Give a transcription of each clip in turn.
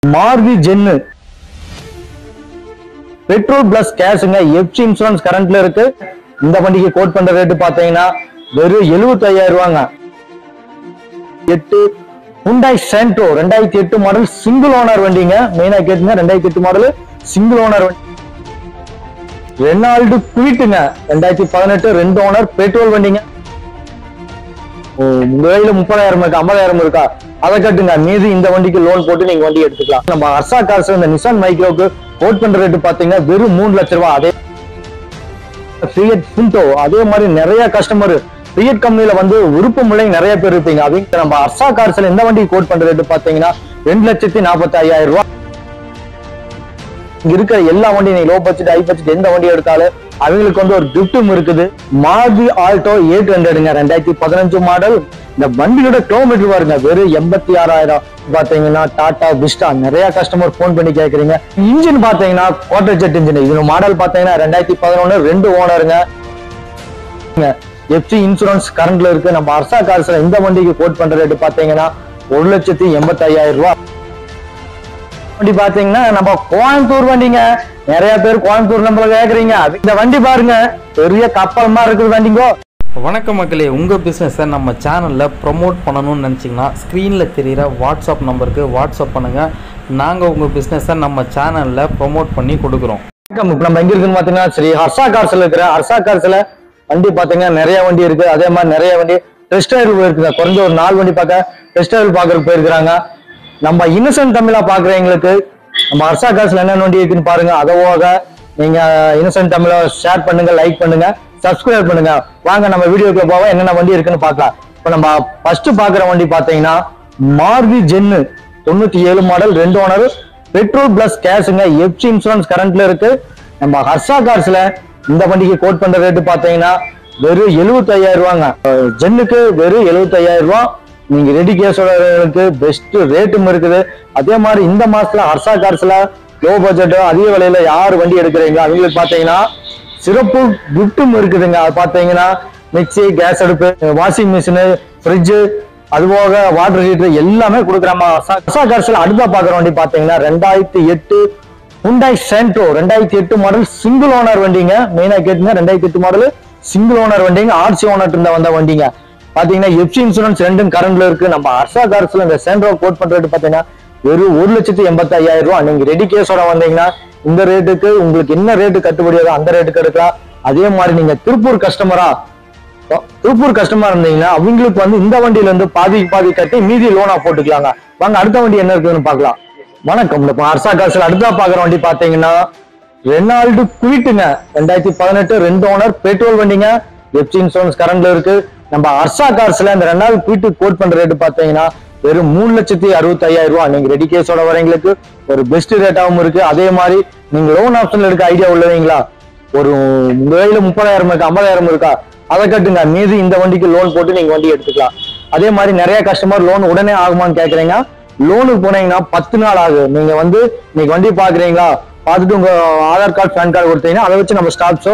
Maruti Zen petrol plus கேஷுங்க FC insurance கரண்ட்ல இருக்கு இந்த வண்டிக்கு கோட் பண்ற ரேட்டு பாத்தீங்கன்னா வெறும் 75000 ரூபாங்க எட்டு ஹுண்டாய் சென்ட்ரோ ரெண்டாயிரத்தி எட்டு மாடல் சிங்கிள் ஓனர் வண்டிங்க மெயினா கேட்டுங்க ரெண்டாயிரத்தி எட்டு மாடல் சிங்கிள் ஓனர் வண்டி ரெனால்டு குவிட்டுங்க ரெண்டாயிரத்தி பதினெட்டு ரெண்டு ஓனர் பெட்ரோல் வண்டிங்க ஓ, உங்க கையில முப்பதாயிரம் இருக்கா ஐம்பதாயிரம் இருக்கா அதை கட்டுங்க மீதி இந்த வண்டிக்கு லோன் போட்டு நீங்க வண்டி எடுத்துக்கலாம் நம்ம அர்சா கார்ஸ் இந்த நிசான் மைக்ரோக்கு கோட் பண்ற ரேட்டு பாத்தீங்கன்னா வெறும் மூணு லட்ச ரூபாய் அதே ஃபியட் பிண்டோ அதே மாதிரி நிறைய கஸ்டமர் ஃபியட் கம்பெனில வந்து உறுப்பு முறை நிறைய பேர் இருப்பீங்க அவங்க நம்ம அர்சா கார்ஸ்ல இந்த வண்டி கோட் பண்ற ரேட்டு பாத்தீங்கன்னா ரெண்டு லட்சத்தி நாற்பத்தி ஐயாயிரம் ரூபாய் இங்க இருக்கிற எல்லா வண்டியும் நீங்க லோ பட்ஜெட் ஹை பட்ஜெட் எந்த வண்டி எடுத்தாலும் அவங்களுக்கு வந்து ஒரு கிஃப்டும் இருக்குது மாருதி ஆல்டோ எயிட் ஹண்ட்ரடுங்க ரெண்டாயிரத்தி பதினஞ்சு மாடல் இந்த வண்டியோட கிலோமீட்டர் பாருங்க வெறும் எண்பத்தி ஆறாயிரம் பாத்தீங்கன்னா டாடா விஸ்டா நிறைய கஸ்டமர் ஃபோன் பண்ணி கேக்குறீங்க இன்ஜின் பாத்தீங்கன்னா குவார்டர் ஜெட் இன்ஜின் இது மாடல் பாத்தீங்கன்னா ரெண்டாயிரத்தி பதினொன்னு ரெண்டு ஓனருங்க எஃப்சி இன்சூரன்ஸ் கரண்ட்ல இருக்கு நம்ம அர்சா கார்ஸ்ல இந்த வண்டிக்கு கோட் பண்ற ரேட்டு பாத்தீங்கன்னா ஒரு லட்சத்தி எண்பத்தி ஐயாயிரம் ரூபாய் வண்டி பாத்தீங்கன்னா நம்ம கோயம்புத்தூர் வண்டிங்க நிறைய பேர் கோயம்புத்தூர் நம்மள கேக்குறீங்க அது- இந்த வண்டி பாருங்க பெரிய கப்பல் மாதிரி இருக்குது வண்டிங்கோ வணக்கம் மக்களே உங்கள் பிஸ்னஸை நம்ம சேனலில் ப்ரொமோட் பண்ணணும்னு நினச்சிங்கன்னா ஸ்க்ரீனில் தெரிகிற வாட்ஸ்அப் நம்பருக்கு வாட்ஸ்அப் பண்ணுங்கள் நாங்கள் உங்கள் பிஸ்னஸை நம்ம சேனலில் ப்ரொமோட் பண்ணி கொடுக்குறோம் வணக்கம். இப்ப நம்ம எங்க இருக்குன்னு பாத்தீங்கன்னா ஸ்ரீ ஹர்ஷா கார்ஸ்ல இருக்கிற ஹர்ஷா கார்ஸ்ல வண்டி பாத்தீங்கன்னா நிறைய வண்டி இருக்கு அதே மாதிரி நிறைய வண்டி டெஸ்ட் டிரைவ் போயிருக்குங்க குறைஞ்ச ஒரு நாலு வண்டி பார்க்க டெஸ்ட் டிரைவ் பாக்குறதுக்கு போயிருக்கிறாங்க நம்ம இன்னசென்ட் தமிழா பாக்குறவங்களுக்கு நம்ம ஹர்ஷா கார்ஸ்ல என்ன வண்டி இருக்குன்னு பாருங்க அதோட நீங்க இன்னசென்ட் தமிழா ஷேர் பண்ணுங்க லைக் பண்ணுங்க சப்ஸ்கிரைப் பண்ணுங்க வாங்க நம்ம வீடியோக்குள்ள போவோம் என்னென்ன வண்டி இருக்குன்னு பார்க்கலாம் இப்ப நம்ம ஃபர்ஸ்ட் பாக்குற வண்டி பாத்தீங்கன்னா மாருதி ஜென்னு தொண்ணூத்தி ஏழு மாடல் ரெண்டு ஓனர் பெட்ரோல் பிளஸ் கேஷுங்க எஃப்சி இன்சூரன்ஸ் கரண்ட்ல இருக்கு நம்ம ஹர்ஷா கார்ஸ்ல இந்த வண்டிக்கு கோட் பண்ற ரேட்டு பாத்தீங்கன்னா வெறும் 75000 ரூபாங்க அஹ் ஜென்னுக்கு வெறும் 75000 ரூபாய் நீங்க ரெடி கேஸோட பெஸ்ட் ரேட்டும் இருக்குது அதே மாதிரி இந்த மாசத்துல ஹர்ஷா கார்ஸ்ல லோ பட்ஜெட் அதிக விலையில யார் வண்டி எடுக்கிறீங்க அவங்களுக்கு பாத்தீங்கன்னா சிறப்பு கிஃப்ட்டும் இருக்குதுங்க அது பாத்தீங்கன்னா மிக்ஸி கேஸ் அடுப்பு வாஷிங் மிஷினு ஃப்ரிட்ஜு அதுபோக வாட்டர் ஹீட்டர் எல்லாமே கொடுக்குறாமா அசா கார்ஸ்ல அடுத்த பாக்குற வண்டி பாத்தீங்கன்னா ரெண்டாயிரத்தி எட்டு ஹுண்டாய் சென்ட்ரோ ரெண்டாயிரத்தி எட்டு மாடல் சிங்கிள் ஓனர் வண்டிங்க மெயினா கேட்டுங்க ரெண்டாயிரத்தி எட்டு மாடல் சிங்கிள் ஓனர் வண்டிங்க ஆர்சி ஓனர் இருந்த வந்த வண்டிங்க பாத்தீங்கன்னா எஃப்சி இன்சூரன்ஸ் ரெண்டும் கரண்ட்ல இருக்கு நம்ம அர்ஷா கார்ஸ்ல இந்த சென்ட்ரோ கோட் பண்றது பாத்தீங்கன்னா வெறும் ஒரு லட்சத்தி எண்பத்தி ஐயாயிரம் ரூபாய் நீங்க ரெடி கேஸோட வந்தீங்கன்னா இந்த ரேட்டுக்கு உங்களுக்கு என்ன ரேட்டு கட்டுப்படியாதோ அந்த ரேட்டுக்கு எடுக்கலாம் அதே மாதிரி நீங்க திருப்பூர் கஸ்டமரா திருப்பூர் கஸ்டமர் இருந்தீங்கன்னா அவங்களுக்கு வந்து இந்த வண்டியில இருந்து பாதி பாதி கட்டி மீதி லோனா போட்டுக்கலாங்க வாங்க அடுத்த வண்டி என்ன இருக்குன்னு பார்க்கலாம் வணக்கம் இந்த அர்சா காசுல அடுத்தா பாக்குற வண்டி பாத்தீங்கன்னா ரெனால்டு குவிட்டுங்க ரெண்டாயிரத்தி பதினெட்டு ரெண்டு ஓனர் பெட்ரோல் வண்டிங்க எஃப்சி இன்சூரன்ஸ் கரண்ட்ல இருக்கு நம்ம அர்சா கார்ஸ்ல இந்த ரெனால்டு குவிட்டு கோட் பண்ற ரேட்டு பாத்தீங்கன்னா வெறும் மூணு லட்சத்தி அறுபத்தி ஐயாயிரம் ரூபாய் நீங்க ரெடி கேஸோட வரவங்களுக்கு ஒரு பெஸ்ட் ரேட்டாவும் இருக்கு அதே மாதிரி நீங்க லோன் ஆப்ஷன்ல இருக்க ஐடியா உள்ளவங்களா ஒரு உங்க கையில முப்பதாயிரம் இருக்கா ஐம்பதாயிரம் இருக்கா அதை கட்டுங்க மீதி இந்த வண்டிக்கு லோன் போட்டு நீங்க வண்டி எடுத்துக்கலாம் அதே மாதிரி நிறைய கஸ்டமர் லோன் உடனே ஆகுமான்னு கேக்குறீங்க லோனுக்கு போனீங்கன்னா பத்து நாள் ஆகும் நீங்க வந்து இன்னைக்கு வண்டி பாக்குறீங்களா பார்த்துட்டு உங்க ஆதார் கார்டு பேன் கார்டு கொடுத்தீங்கன்னா அதை வச்சு நம்ம ஸ்டாப்ஸோ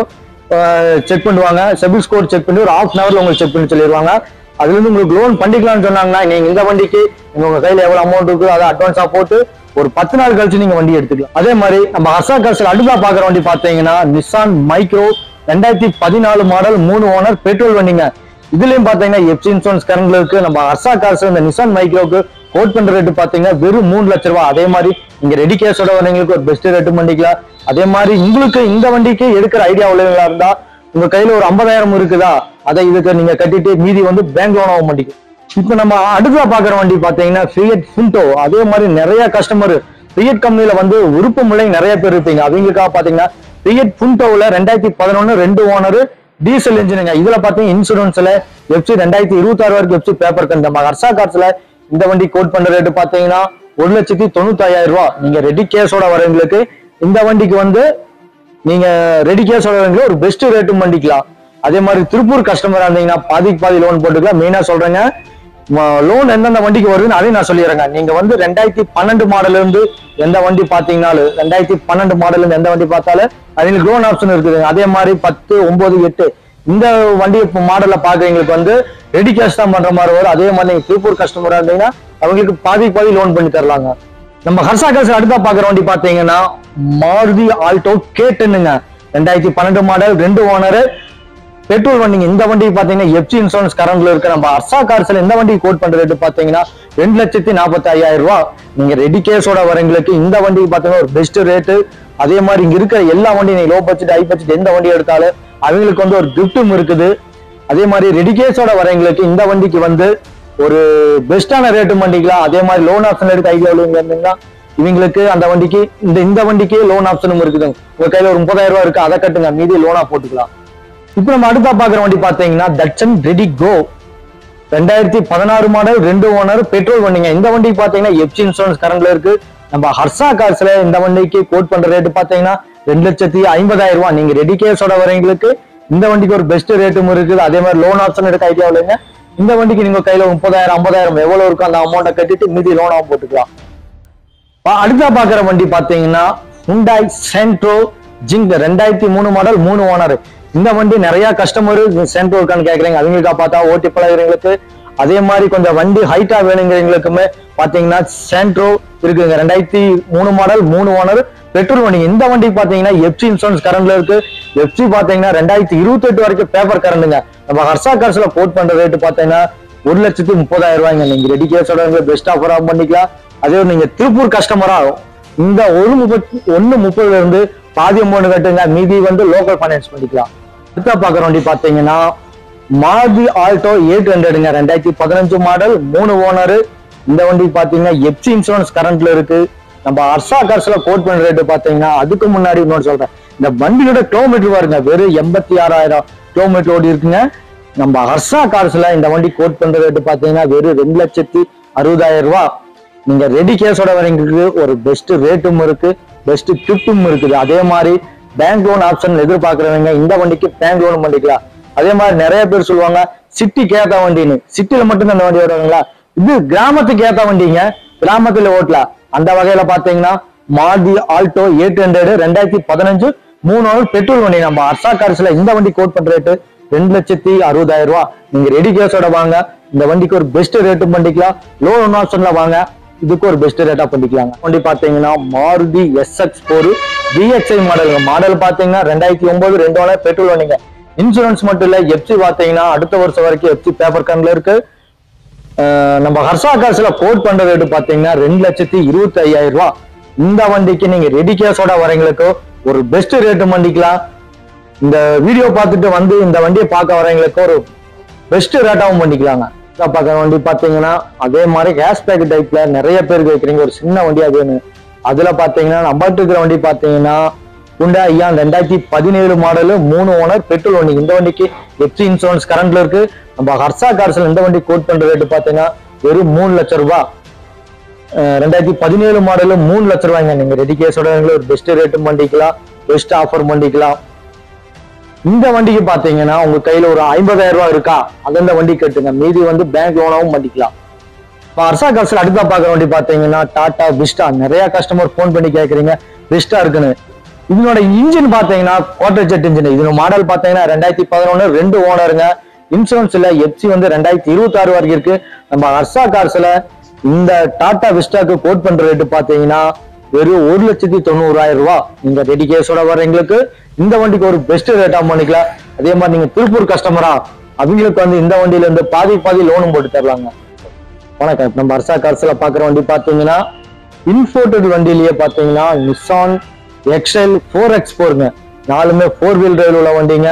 செக் பண்ணுவாங்க செபில் ஸ்கோர் செக் பண்ணி ஒரு ஹாஃப் அன் ஹவர்ல உங்களுக்கு செக் பண்ணி சொல்லிடுவாங்க அதுல இருந்து உங்களுக்கு லோன் பண்ணிக்கலாம்னு சொன்னாங்கன்னா நீங்க இந்த வண்டிக்கு நீங்க உங்க கையில எவ்வளவு அமௌண்ட் இருக்கு அதை அட்வான்ஸா போட்டு ஒரு பத்து நாள் கழிச்சு நீங்க வண்டி எடுத்துக்கலாம் அதே மாதிரி நம்ம ஹர்ஷா கார்ஸ்ல அடுத்தா பாக்குற வண்டி பாத்தீங்கன்னா நிசான் மைக்ரோ ரெண்டாயிரத்தி பதினாலு மாடல் மூணு ஓனர் பெட்ரோல் வண்டிங்க இதுலயும் பாத்தீங்கன்னா எஃப்சி இன்சூரன்ஸ் கரண்ட்ல இருக்கு நம்ம ஹர்ஷா கார்ஸ் இந்த நிசான் மைக்ரோக்கு கோட் பண்ற ரேட்டு பாத்தீங்கன்னா வெறும் மூணு லட்ச ரூபாய் அதே மாதிரி நீங்க ரெடி கேஸோட வரவங்களுக்கு ஒரு பெஸ்ட் ரேட்டு பண்ணிக்கலாம் அதே மாதிரி உங்களுக்கு இந்த வண்டிக்கு எடுக்கிற ஐடியா உள்ளவங்களா இருந்தா உங்க கையில ஒரு ஐம்பதாயிரம் இருக்குதா அதை இதுக்கு நீங்க கட்டிட்டு மீதி வந்து பேங்க் லோன் ஆக மாட்டேங்குது இப்ப நம்ம அடுத்தா பாக்குற வண்டி பாத்தீங்கன்னா ஃபியட் பிண்டோ அதே மாதிரி நிறைய கஸ்டமர் ஃபியட் கம்பெனில வந்து உறுப்பு முறை நிறைய பேர் இருப்பீங்க அவங்களுக்காக பாத்தீங்கன்னா ஃபியட் பிண்டோவில் ரெண்டாயிரத்தி பதினொன்னு ரெண்டு ஓனர் டீசல் இன்ஜினுங்க இதுல பாத்தீங்கன்னா இன்சூரன்ஸ்ல எஃப்சி ரெண்டாயிரத்தி இருபத்தி ஆறு வரைக்கும் எஃப்சி பேப்பர் கண்டு நம்ம ஹர்ஷா கார்ஸ்ல இந்த வண்டி கோட் பண்ற ரேட்டு பாத்தீங்கன்னா ஒரு லட்சத்தி தொண்ணூத்தி ஐயாயிரம் ரூபாய் நீங்க ரெடி கேஸோட வரவங்களுக்கு இந்த வண்டிக்கு வந்து நீங்க ரெடி கேஸ் வரவங்களுக்கு ஒரு பெஸ்ட் ரேட்டும் பண்ணிக்கலாம் அதே மாதிரி திருப்பூர் கஸ்டமரா இருந்தீங்கன்னா பாதிக்கு பாதி லோன் போட்டுக்கலாம் மெயினா சொல்றேங்க லோன் எந்தெந்த வண்டிக்கு வருதுன்னு அதையும் நான் சொல்லிடுறேங்க நீங்க வந்து ரெண்டாயிரத்தி பன்னெண்டு மாடல்ல இருந்து எந்த வண்டி பாத்தீங்கன்னாலும் ரெண்டாயிரத்தி பன்னெண்டு மாடல்ல இருந்து எந்த வண்டி பார்த்தாலும் அதுங்களுக்கு லோன் ஆப்ஷன் இருக்குதுங்க அதே மாதிரி பத்து ஒன்பது எட்டு இந்த வண்டி மாடல்ல பாக்குறவங்களுக்கு வந்து ரெடி கேஷ் தான் பண்ற மாதிரி வரும் அதே மாதிரி நீங்க திருப்பூர் கஸ்டமரா இருந்தீங்கன்னா அவங்களுக்கு பாதிக்கு பாதி லோன் பண்ணி தரலாங்க நம்ம ஹர்ஷா காசு அடுத்தா பாக்குற வண்டி பாத்தீங்கன்னா மாருதி ஆல்டோ கேட்டுனுங்க ரெண்டாயிரத்தி பன்னெண்டு மாடல் ரெண்டு ஓனர் பெட்ரோல் வண்டிங்க இந்த வண்டி பாத்தீங்கன்னா எஃப்சி இன்சூரன்ஸ் கரண்ட்ல இருக்கு நம்ம ஹர்ஷா கார்ஸ்ல இந்த வண்டி கோட் பண்ற ரேட்டு பாத்தீங்கன்னா ரெண்டு லட்சத்தி நாற்பத்தி ஐயாயிரம் ரூபாய் நீங்க ரெடி கேஸோட வரவங்களுக்கு இந்த வண்டிக்கு பாத்தீங்கன்னா ஒரு பெஸ்ட் ரேட்டு அதே மாதிரி இங்க இருக்கிற எல்லா வண்டியும் நீங்க லோ பட்ஜெட் ஹை பட்ஜெட் எந்த வண்டி எடுத்தாலும் அவங்களுக்கு வந்து ஒரு கிஃப்ட்டும் இருக்குது அதே மாதிரி ரெடி கேஸோட வரவங்களுக்கு இந்த வண்டிக்கு வந்து ஒரு பெஸ்டான ரேட்டு பண்ணிக்கலாம் அதே மாதிரி லோன் ஆப்ஷன் எடுக்க ஐடியா இருந்தீங்கன்னா இவங்களுக்கு அந்த வண்டிக்கு இந்த இந்த வண்டிக்கு லோன் ஆப்ஷனும் இருக்குது உங்க கையில ஒரு முப்பதாயிரம் ரூபாய் இருக்கு அதை கட்டுங்க மீதி லோனா போட்டுக்கலாம் இப்போ நம்ம அடுத்தா பாக்குற வண்டி பாத்தீங்கன்னா தட்சன் ரெடி கோ ரெண்டாயிரத்தி பதினாறு மாடல் ரெண்டு ஓனர் பெட்ரோல் வண்டிங்க இந்த வண்டிக்கு பாத்தீங்கன்னா எஃப்சி இன்சூரன்ஸ் கரண்ட்ல இருக்கு நம்ம ஹர்ஷா கார்ஸ்ல இந்த வண்டிக்கு கோட் பண்ற ரேட்டு பாத்தீங்கன்னா ரெண்டு லட்சத்தி ஐம்பதாயிரம் ரூபாய் நீங்க ரெடி கேஸோட வரவங்களுக்கு இந்த வண்டிக்கு ஒரு பெஸ்ட் ரேட்டும் இருக்குது அதே மாதிரி லோன் ஆப்ஷன் எடுக்க ஐடியா இல்லைங்க இந்த வண்டிக்கு நீங்க கையில முப்பதாயிரம் ஐம்பதாயிரம் எவ்வளவு இருக்கோ அந்த அமௌண்ட்டை கட்டிட்டு மீதி லோனாவும் போட்டுக்கலாம் பா- அடுத்தா பாக்குற வண்டி பாத்தீங்கன்னா Hyundai சென்ட்ரோ ஜிங்க் ரெண்டாயிரத்தி மூணு மாடல் மூணு ஓனர் இந்த வண்டி நிறைய கஸ்டமர் சென்ட்ரோ இருக்கான்னு கேக்குறீங்க அவங்களுக்கா பார்த்தா ஓட்டி பழகிறவங்களுக்கு அதே மாதிரி கொஞ்சம் வண்டி ஹைட்டா வேணுங்கிறவங்களுக்குமே பாத்தீங்கன்னா சென்ட்ரோ இருக்குங்க ரெண்டாயிரத்தி மூணு மாடல் மூணு ஓனர் பெட்ரோல் வண்டி இந்த வண்டி பாத்தீங்கன்னா எஃப்சி இன்சூரன்ஸ் கரண்ட்ல இருக்கு எஃப்சி பாத்தீங்கன்னா ரெண்டாயிரத்தி இருபத்தி எட்டு வரைக்கும் பேப்பர் கரண்டுங்க நம்ம ஹர்ஷா கார்ஸ்ல கோட் பண்ற ரேட்டு பாத்தீங்கன்னா ஒரு லட்சத்தி முப்பதாயிரம் ரூபாய்ங்க நீங்க ரெடி கேஸோட பெஸ்ட் ஆஃபரா பண்ணிக்கலாம் அதே ஒரு நீங்க திருப்பூர் கஸ்டமரா இந்த ஒரு முப்பத்தி ஒண்ணு முப்பதுல இருந்து பாதி அமௌண்ட் கட்டுங்க மீதி வந்து லோக்கல் ஃபைனான்ஸ் பண்ணிக்கலாம் அடுத்த பாக்குற வண்டி பாத்தீங்கன்னா மாருதி ஆல்டோ எயிட் ஹண்ட்ரடுங்க ரெண்டாயிரத்தி பதினஞ்சு மாடல் மூணு ஓனர் இந்த வண்டி பாத்தீங்கன்னா எப்சி இன்சூரன்ஸ் கரண்ட்ல இருக்கு நம்ம அர்ஷா கார்ஸ்ல கோட் பண்ற ரேட்டு பாத்தீங்கன்னா அதுக்கு முன்னாடி இன்னொரு சொல்றேன் இந்த வண்டியோட கிலோமீட்டர் பாருங்க வெறும் எண்பத்தி ஆறாயிரம் கிலோமீட்டர் ஓடி இருக்குங்க நம்ம ஹர்ஷா கார்ஸ்ல இந்த வண்டி கோட் பண்ற ரேட்டு பாத்தீங்கன்னா வெறும் ரெண்டு லட்சத்தி அறுபதாயிரம் ரூபாய் நீங்க ரெடி கேஸோட வரவங்களுக்கு ஒரு பெஸ்ட் ரேட்டும் இருக்கு பெஸ்ட் கிஃப்டும் இருக்குது அதே மாதிரி பேங்க் லோன் ஆப்ஷன் எதிர்பார்க்கறவங்க இந்த வண்டிக்கு பேங்க் லோன் பண்ணிக்கலாம் அதே மாதிரி நிறைய பேர் சொல்லுவாங்க சிட்டிக்கு ஏத்த வண்டின்னு சிட்டில மட்டும் அந்த வண்டி ஓடுவாங்களா இது கிராமத்துக்கு ஏத்த வண்டிங்க கிராமத்துல ஓட்டலாம் அந்த வகையில பாத்தீங்கன்னா மாருதி ஆல்டோ எயிட் ஹண்ட்ரட் ரெண்டாயிரத்தி பதினஞ்சு மூணு நாள் பெட்ரோல் வண்டி நம்ம அர்ஷா கார்ஸ்ல இந்த வண்டி கோட் பண்ற ரேட்டு ரெண்டு லட்சத்தி அறுபதாயிரம் ரூபாய் நீங்க ரெடி கேஸோட வாங்க இந்த வண்டிக்கு ஒரு பெஸ்ட் ரேட்டும் பண்ணிக்கலாம் லோன் ஆப்ஷன்ல வாங்க இதுக்கு ஒரு பெஸ்ட் ரேட்டா பண்ணிக்கலாங்க வண்டி பாத்தீங்கன்னா Maruti SX four VXI model model பாத்தீங்கன்னா ரெண்டாயிரத்தி ஒன்பது ரெண்டு ஓனர் பெட்ரோல் வண்டிங்க இன்சூரன்ஸ் மட்டும் இல்ல எஃப்சி பாத்தீங்கன்னா அடுத்த வருஷம் வரைக்கும் எஃப்சி பேப்பர் கண்ல இருக்கு அஹ் நம்ம ஹர்ஷா காசுல கோட் பண்ற ரேட்டு பாத்தீங்கன்னா ரெண்டு லட்சத்தி இருபத்தி ஐயாயிரம் ரூபாய் இந்த வண்டிக்கு நீங்க ரெடி கேஸோட வரவங்களுக்கு ஒரு பெஸ்ட் ரேட்டு பண்ணிக்கலாம் இந்த வீடியோ பார்த்துட்டு வந்து இந்த வண்டியை பார்க்க வரவங்களுக்கு ஒரு பெஸ்ட் ரேட்டாவும் பண்ணிக்கலாங்க இதா பார்க்குற வண்டி பார்த்தீங்கன்னா அதே மாதிரி கேஸ் பேக் டைப்ல நிறைய பேர் கேட்குறீங்க ஒரு சின்ன வண்டியா வேணும் அதுல பார்த்தீங்கன்னா நம்மகிட்ட இருக்கிற வண்டி பார்த்தீங்கன்னா குண்டா ஐயா ரெண்டாயிரத்தி பதினேழு மாடலு மூணு ஓனர் பெட்ரோல் வண்டி இந்த வண்டிக்கு எஃப்சி இன்சூரன்ஸ் கரண்ட்ல இருக்கு நம்ம ஹர்ஷா கார்ஸ்ல இந்த வண்டி கோட் பண்ற ரேட்டு பார்த்தீங்கன்னா வெறும் மூணு லட்சம் ரூபாய் அஹ் ரெண்டாயிரத்தி பதினேழு மாடலு மூணு லட்ச ரூபாய்ங்க நீங்க ரெடி கேஸோட ஒரு பெஸ்ட் ரேட்டும் பண்ணிக்கலாம் பெஸ்ட் ஆஃபர் பண்ணிக்கலாம் இந்த வண்டிக்கு பாத்தீங்கன்னா உங்க கையில ஒரு ஐம்பதாயிரம் ரூபாய் இருக்கா அது அந்த வண்டி கட்டுங்க மீதி வந்து பேங்க் லோனாவும் பண்ணிக்கலாம் இப்போ அர்ஷா காசுல அடுத்தா பாக்குற வண்டி பாத்தீங்கன்னா டாடா விஸ்டா நிறைய கஸ்டமர் ஃபோன் பண்ணி கேக்குறீங்க விஸ்டா இருக்குன்னு இதனோட இன்ஜின் பாத்தீங்கன்னா குவார்டர் ஜெட் இன்ஜின் இதோட மாடல் பாத்தீங்கன்னா ரெண்டாயிரத்தி பதினொன்னு ரெண்டு ஓனருங்க இன்சூரன்ஸ் இல்ல எஃப்சி வந்து ரெண்டாயிரத்தி இருபத்தி ஆறு வரைக்கும் இருக்கு நம்ம ஹர்ஷா கார்ஸ்ல இந்த டாடா விஸ்டாக்கு கோட் பண்ற ரேட்டு பாத்தீங்கன்னா வெறும் ஒரு லட்சத்தி தொண்ணூறாயிரம் ரூபாய் நீங்க ரெடி கேஸோட வர்றவங்களுக்கு இந்த வண்டிக்கு ஒரு பெஸ்ட் ரேட்டா பண்ணிக்கலாம் அதே மாதிரி நீங்க திருப்பூர் கஸ்டமரா அவங்களுக்கு வந்து இந்த வண்டியில இருந்து பாதி பாதி லோனும் போட்டு தரலாங்க வணக்கம் இப்ப நம்ம அர்சா கார்ஸ்ல பாக்குற வண்டி பாத்தீங்கன்னா இன்ஃபோர்டட் வண்டியிலேயே பாத்தீங்கன்னா நிசான் எக்ஸல் ஃபோர் எக்ஸ் ஃபோருங்க நாலுமே ஃபோர் வீல் டிரைவ் உள்ள வண்டிங்க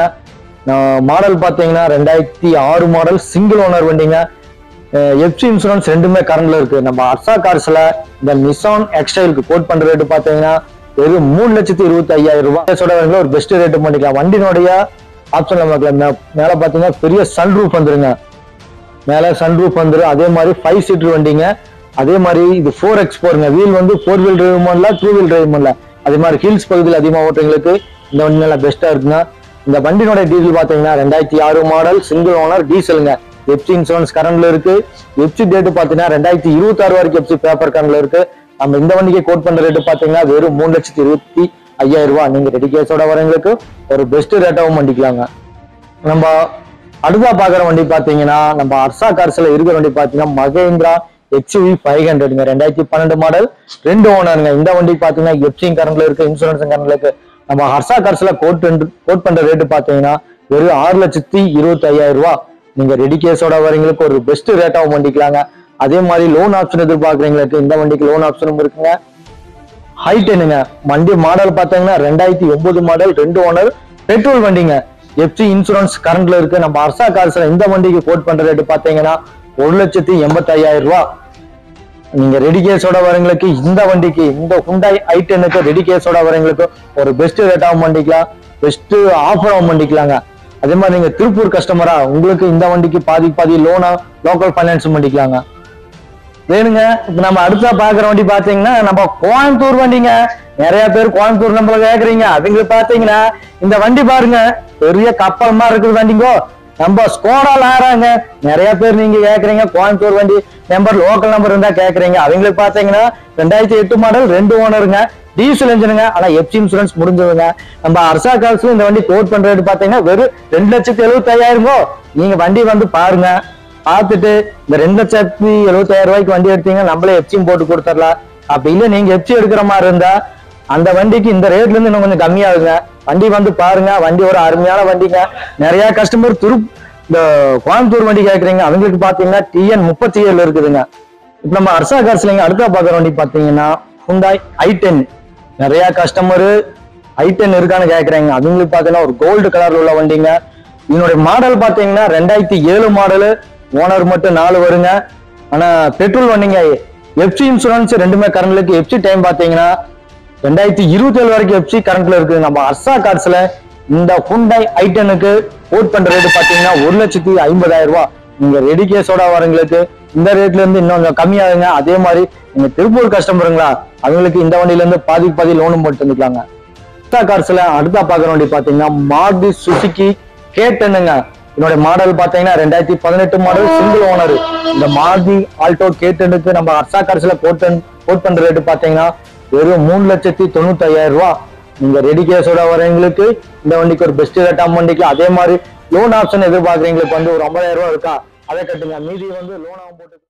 மாடல் பாத்தீங்கன்னா ரெண்டாயிரத்தி ஆறு மாடல் சிங்கிள் ஓனர் வண்டிங்க எஃப்சி இன்சூரன்ஸ் ரெண்டுமே கரண்ட்ல இருக்கு நம்ம அர்சா கார்ஸ்ல இந்த நிசான் எக்ஸ்டைலுக்கு கோட் பண்ற ரேட்டு பாத்தீங்கன்னா வெறும் மூணு லட்சத்தி இருபத்தி ஐயாயிரம் ரூபாய் சொல்ற ஒரு பெஸ்ட் ரேட்டு பண்ணிக்கலாம் வண்டியினுடைய ஆப்ஷன்ல பார்க்கலாம் மே- மேல பாத்தீங்கன்னா பெரிய சன் ரூஃப் வந்துருங்க மேல சன்ரூஃப் வந்துரும் அதே மாதிரி ஃபைவ் சீட்டர் வண்டிங்க அதே மாதிரி இது ஃபோர் எக்ஸ் போருங்க வீல் வந்து ஃபோர் வீல் டிரைவ் பண்ணல டூ வீல் டிரைவ் பண்ணல அதே மாதிரி ஹில்ஸ் பகுதியில் அதிகமாக ஓட்டுறவங்களுக்கு இந்த வண்டி நல்லா பெஸ்ட்டாக இருக்குங்க இந்த வண்டியினோட டீசல் பார்த்தீங்கன்னா ரெண்டாயிரத்தி ஆறு மாடல் சிங்கிள் ஓனர் டீசலுங்க எஃப்சி இன்சூரன்ஸ் கரண்ட்ல இருக்கு எஃப்சி டேட்டு பார்த்தீங்கன்னா ரெண்டாயிரத்தி இருபத்தாறு வரைக்கும் எஃப்சி பேப்பர் கரண்ட்ல இருக்கு நம்ம இந்த வண்டிக்கு கோட் பண்ற ரேட்டு பார்த்தீங்கன்னா வெறும் மூணு லட்சத்தி இருபத்தி ஐயாயிரம் ரூபாய் நீங்க ரெடி கேஸோட வரவங்களுக்கு ஒரு பெஸ்ட் ரேட்டாவும் பண்ணிக்கலாங்க நம்ம அடுத்தா பாக்குற வண்டி பாத்தீங்கன்னா நம்ம அர்சா கார்ஸ்ல இருக்கிற வண்டி பாத்தீங்கன்னா மகேந்திரா எக்ஸ்யூவி ஃபைவ் ஹண்ட்ரடுங்க ரெண்டாயிரத்தி பன்னெண்டு மாடல் ரெண்டு ஓனருங்க இந்த வண்டிக்கு பாத்தீங்கன்னா எப்சிங் கரண்ட்ல இருக்கு இன்சூரன்ஸ் கரண்ட்ல இருக்கு நம்ம ஹர்ஷா கார்ஸ்ல கோட் கோட் பண்ற ரேட்டு பாத்தீங்கன்னா வெறும் ஆறு லட்சத்தி இருபத்தி ஐயாயிரம் ரூபாய் நீங்க ரெடி கேஸோட வரவங்களுக்கு ஒரு பெஸ்ட் ரேட்டாவும் வண்டிக்கலாங்க அதே மாதிரி லோன் ஆப்ஷன் எதிர்பார்க்குறீங்களுக்கு இந்த வண்டிக்கு லோன் ஆப்ஷனும் இருக்குங்க ஹைட் என்னங்க வண்டி மாடல் பார்த்தீங்கன்னா ரெண்டாயிரத்தி ஒன்பது மாடல் ரெண்டு ஓனர் பெட்ரோல் வண்டிங்க எஃப்சி இன்சூரன்ஸ் கரண்ட்ல இருக்கு நம்ம அர்சா கார்ஸ்ல இந்த வண்டிக்கு கோட் பண்ற ரேட்டு பார்த்தீங்கன்னா ஒரு லட்சத்தி எண்பத்தி ஐயாயிரம் ரூபாய் நீங்க ரெடி கேஸோட வரவங்களுக்கு இந்த வண்டிக்கு இந்த ஹுண்டாய் ஐ டென்னுக்கு ரெடி கேஸோட வரவங்களுக்கு ஒரு பெஸ்ட் ரேட்டாகவும் பண்ணிக்கலாம் பெஸ்ட் ஆஃபராகவும் பண்ணிக்கலாங்க அதே மாதிரி நீங்க திருப்பூர் கஸ்டமரா உங்களுக்கு இந்த வண்டிக்கு பாதி பாதி லோனா லோக்கல் ஃபைனான்ஸும் பண்ணிக்கலாங்க வேணுங்க இப்ப நம்ம அடுத்தா பாக்குற வண்டி பாத்தீங்கன்னா நம்ம கோயம்புத்தூர் வண்டிங்க நிறைய பேர் கோயம்புத்தூர் நம்மள கேக்குறீங்க அவங்களுக்கு பாத்தீங்கன்னா இந்த வண்டி பாருங்க பெரிய கப்பல் மாதிரி இருக்குது வண்டிங்கோ நம்ம ஸ்கோடா லாராங்க நிறைய பேர் நீங்க கேக்குறீங்க கோயம்புத்தூர் வண்டி நம்பர் லோக்கல் நம்பர் இருந்தா கேக்குறீங்க அவங்களுக்கு பாத்தீங்கன்னா ரெண்டாயிரத்தி எட்டு மாடல் ரெண்டு ஓனருங்க டீசல் இன்ஜினுங்க ஆனா எஃப்சி இன்சூரன்ஸ் முடிஞ்சதுங்க நம்ம அர்சா கால்ஸ்ல இந்த வண்டி கோட் பண்ற ரேட் பாத்தீங்கன்னா வெறும் ரெண்டு லட்சத்தி எழுபத்தி ஐயாயிரமோ நீங்க வண்டி வந்து பாருங்க பார்த்துட்டு இந்த ரெண்டு லட்சத்தி எழுபத்தாயிரம் ரூபாய்க்கு வண்டி எடுத்தீங்க நம்மளே எஃப்சியும் போட்டு கொடுத்துடலாம் அப்படி இல்ல நீங்க எஃப்சி எடுக்கிற மாதிரி இருந்தா அந்த வண்டிக்கு இந்த ரேட்ல இருந்து இன்னும் கொஞ்சம் கம்மியாகுங்க வண்டி வந்து பாருங்க வண்டி ஒரு அருமையான வண்டிங்க நிறைய கஸ்டமர் துரு இந்த கோயம்புத்தூர் வண்டி கேக்குறீங்க அவங்களுக்கு பாத்தீங்கன்னா டிஎன் முப்பத்தி ஏழு இருக்குதுங்க இப்ப நம்ம அர்சா கார்ஸ்லங்க அடுத்த பாக்குற வண்டி பாத்தீங்கன்னா ஹுண்டாய் ஐ டென் நிறைய கஸ்டமர் ஐ டென் இருக்கான்னு கேக்குறாங்க அவங்களுக்கு பாத்தீங்கன்னா ஒரு கோல்டு கலர்ல உள்ள வண்டிங்க இதனுடைய மாடல் பாத்தீங்கன்னா ரெண்டாயிரத்தி ஏழு மாடலு ஓனர் மட்டும் நாலு வருங்க ஆனா பெட்ரோல் வண்டிங்க எஃப்சி இன்சூரன்ஸ் ரெண்டுமே கரண்ட்லுக்கு எஃப்சி டைம் பாத்தீங்கன்னா ரெண்டாயிரத்தி இருபத்தி ஏழு வரைக்கும் எஃப்சி கரண்ட்ல இருக்கு நம்ம அர்சா கார்ஸ்ல இந்த ஹுண்டாய் ஐ டென்னுக்கு ஓட் பண்ற ரேட் பாத்தீங்கன்னா ஒரு லட்சத்தி ஐம்பதாயிரம் ரூபாய் நீங்க ரெடி கேஸோட வரவங்களுக்கு இந்த ரேட்ல இருந்து இன்னும் கொஞ்சம் கம்மியாகுங்க அதே மாதிரி நீங்க திருப்பூர் கஸ்டமருங்களா அவங்களுக்கு இந்த வண்டியில இருந்து பாதி பாதி லோனும் போட்டு வந்துக்கலாங்க டாடா கார்ஸ்ல அடுத்த பாக்குற வண்டி பாத்தீங்கன்னா மாருதி சுசுகி கேட்டனுங்க என்னோட மாடல் பாத்தீங்கன்னா ரெண்டாயிரத்தி பதினெட்டு மாடல் சிங்கிள் ஓனர் இந்த மாருதி ஆல்டோ கேட்டனுக்கு நம்ம அர்சா கார்ஸ்ல கோட் கோட் பண்ற ரேட்டு பாத்தீங்கன்னா வெறும் மூணு லட்சத்தி தொண்ணூத்தி ஐயாயிரம் ரூபாய் நீங்க ரெடி கேஸோட வரவங்களுக்கு இந்த வண்டிக்கு ஒரு பெஸ்ட் ரேட்டாக வண்டிக்கு அதே மாதிரி லோன் ஆப்ஷன் எதிர்பார்க்குறவங்களுக்கு வந்து ஒரு ஐம்பதாயிரம் ரூபாய் இருக்கா அதை கட்டுங்க மீதி வந்து லோனாகவும் போட்டு